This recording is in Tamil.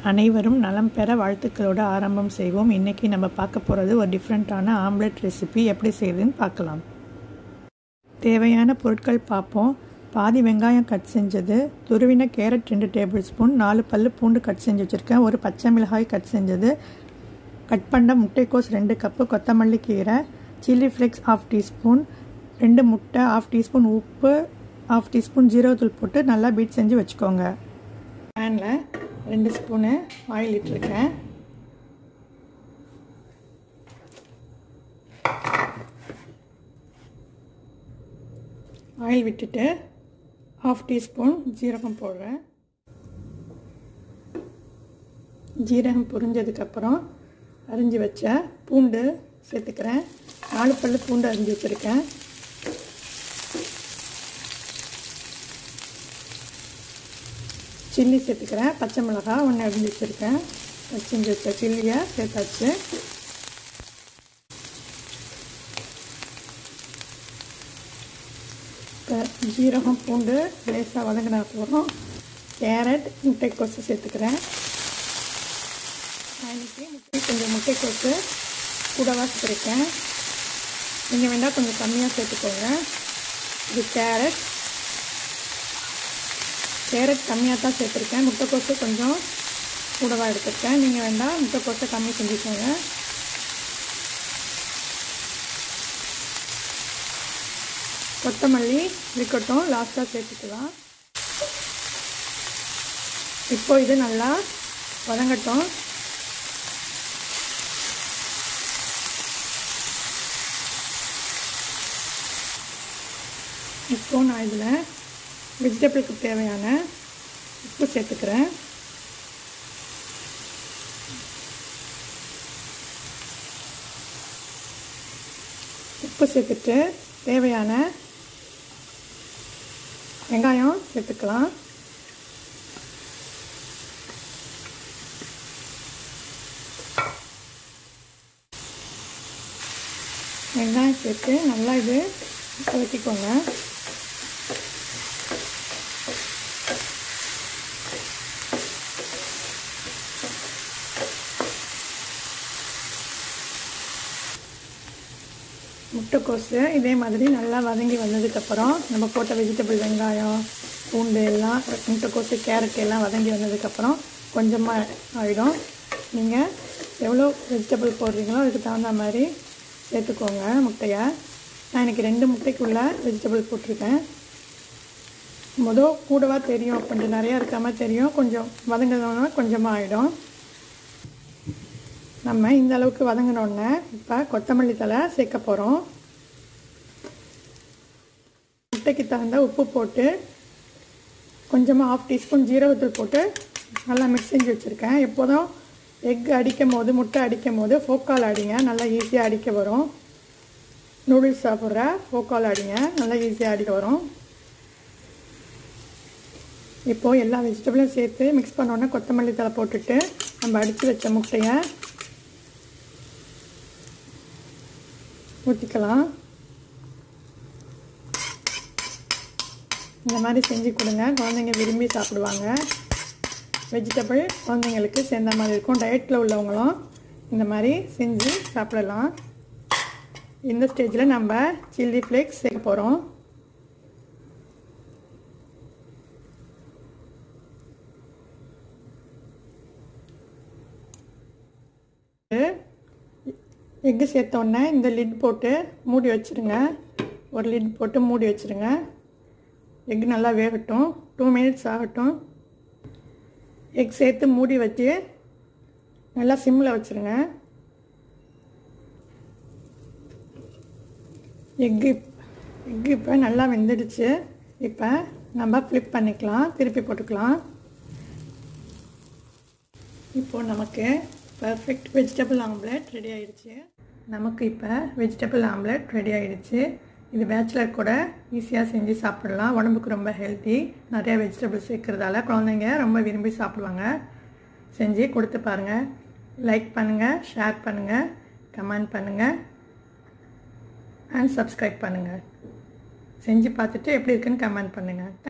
அனைவரும் நலம் பெற வாழ்த்துக்களோட ஆரம்பம் செய்வோம் இன்றைக்கி நம்ம பார்க்க போகிறது ஒரு டிஃப்ரெண்ட்டான ஆம்லெட் ரெசிபி எப்படி செய்யுதுன்னு பார்க்கலாம் தேவையான பொருட்கள் பார்ப்போம் பாதி வெங்காயம் கட் செஞ்சது துருவின கேரட் ரெண்டு டேபிள் ஸ்பூன் நாலு பல்லு பூண்டு கட் செஞ்சு வச்சுருக்கேன் ஒரு பச்சை மிளகாய் கட் செஞ்சது கட் பண்ண முட்டைக்கோஸ் ரெண்டு கப்பு கொத்தமல்லி கீரை சில்லி ஃப்ளேக்ஸ் ஆஃப் டீஸ்பூன் ரெண்டு முட்டை ஆஃப் டீஸ்பூன் உப்பு ஆஃப் டீஸ்பூன் ஜீரகத்தூள் போட்டு நல்லா பீட் செஞ்சு வச்சுக்கோங்க பேனில் ரெண்டு ஸ்பூனு ஆயில் இட்டிருக்கேன் ஆயில் விட்டுட்டு ஆஃப் டீஸ்பூன் ஜீரகம் போடுறேன் ஜீரகம் புரிஞ்சதுக்கப்புறம் அரிஞ்சு வச்ச பூண்டு சேர்த்துக்கிறேன் நாலு பல்லு பூண்டு அரிஞ்சு வச்சுருக்கேன் சில்லி சேர்த்துக்கிறேன் பச்சை மிளகா ஒன்று அரிஞ்சு வச்சுருக்கேன் செஞ்சு வச்ச சில்லியை சேர்த்தாச்சு இப்போ ஜீரகம் பூண்டு லேசாக வதங்கினா போகிறோம் கேரட் முட்டைக்கோசு சேர்த்துக்கிறேன் இன்னைக்கு முட்டை கொஞ்சம் முட்டைக்கோசு கூடவாக சேர்த்துருக்கேன் நீங்கள் வேண்டாம் கொஞ்சம் கம்மியாக சேர்த்துக்கோங்க இது கேரட் கேரட் கம்மியாக தான் சேர்த்துருக்கேன் முட்டைக்கோசு கொஞ்சம் கூடவாக எடுத்துருக்கேன் நீங்கள் வேண்டாம் முட்டைக்கோசை கம்மி செஞ்சுக்கோங்க கொத்தமல்லி இருக்கட்டும் லாஸ்ட்டாக சேர்த்துக்கலாம் இப்போ இது நல்லா வதங்கட்டும் இப்போ நான் இதில் வெஜிடபிளுக்கு தேவையான உப்பு சேர்த்துக்கிறேன் உப்பு சேர்த்துட்டு தேவையான வெங்காயம் சேர்த்துக்கலாம் வெங்காயம் சேர்த்து நல்லா இது கலக்கிக்கோங்க முட்டைக்கோசு இதே மாதிரி நல்லா வதங்கி வந்ததுக்கப்புறம் நம்ம போட்ட வெஜிடபிள் வெங்காயம் பூண்டு எல்லாம் முட்டைக்கோசு கேரட் எல்லாம் வதங்கி வந்ததுக்கப்புறம் கொஞ்சமாக ஆகிடும் நீங்கள் எவ்வளோ வெஜிடபிள் போடுறீங்களோ அதுக்கு தகுந்த மாதிரி சேர்த்துக்கோங்க முட்டையை நான் இன்றைக்கி ரெண்டு முட்டைக்குள்ளே வெஜிடபிள் போட்டிருக்கேன் மொதல் கூடவா தெரியும் கொஞ்சம் நிறையா இருக்காமல் தெரியும் கொஞ்சம் வதங்கினோன்னா கொஞ்சமாக ஆகிடும் நம்ம இந்த அளவுக்கு வதங்கினோடனே இப்போ கொத்தமல்லி தலை சேர்க்க போகிறோம் முட்டைக்கு தகுந்த உப்பு போட்டு கொஞ்சமாக ஆஃப் டீஸ்பூன் ஜீரகத்தூள் போட்டு நல்லா மிக்ஸ் செஞ்சு வச்சுருக்கேன் எப்போதும் எக் அடிக்கும் போது முட்டை அடிக்கும் போது ஃபோக்கால் அடிங்க நல்லா ஈஸியாக அடிக்க வரும் நூடுல்ஸ் சாப்பிட்ற ஃபோக்கால் அடிங்க நல்லா ஈஸியாக அடிக்க வரும் இப்போது எல்லா வெஜிடபிளும் சேர்த்து மிக்ஸ் பண்ணோன்னே கொத்தமல்லி தலை போட்டுட்டு நம்ம அடித்து வச்ச முட்டையை ஊற்றிக்கலாம் இந்த மாதிரி செஞ்சு கொடுங்க குழந்தைங்க விரும்பி சாப்பிடுவாங்க வெஜிடபிள் குழந்தைங்களுக்கு சேர்ந்த மாதிரி இருக்கும் டயட்டில் உள்ளவங்களும் இந்த மாதிரி செஞ்சு சாப்பிடலாம் இந்த ஸ்டேஜில் நம்ம சில்லி ஃப்ளேக்ஸ் சேர்க்க போகிறோம் எக்கு சேர்த்தோன்னே இந்த லிட் போட்டு மூடி வச்சுருங்க ஒரு லிட் போட்டு மூடி வச்சுருங்க எக் நல்லா வேகட்டும் டூ மினிட்ஸ் ஆகட்டும் எக் சேர்த்து மூடி வச்சு நல்லா சிம்மில் வச்சுருங்க எக்கு எக்கு இப்போ நல்லா வெந்துடுச்சு இப்போ நம்ம ஃப்ளிப் பண்ணிக்கலாம் திருப்பி போட்டுக்கலாம் இப்போது நமக்கு பர்ஃபெக்ட் வெஜிடபிள் ஆம்லெட் ரெடி ஆகிடுச்சு நமக்கு இப்போ வெஜிடபிள் ஆம்லெட் ரெடி ஆகிடுச்சு இது பேச்சுலர் கூட ஈஸியாக செஞ்சு சாப்பிடலாம் உடம்புக்கு ரொம்ப ஹெல்த்தி நிறையா வெஜிடபிள் சேர்க்குறதால குழந்தைங்க ரொம்ப விரும்பி சாப்பிடுவாங்க செஞ்சு கொடுத்து பாருங்கள் லைக் பண்ணுங்கள் ஷேர் பண்ணுங்கள் கமெண்ட் பண்ணுங்கள் அண்ட் சப்ஸ்கிரைப் பண்ணுங்கள் செஞ்சு பார்த்துட்டு எப்படி இருக்குன்னு கமெண்ட் பண்ணுங்கள்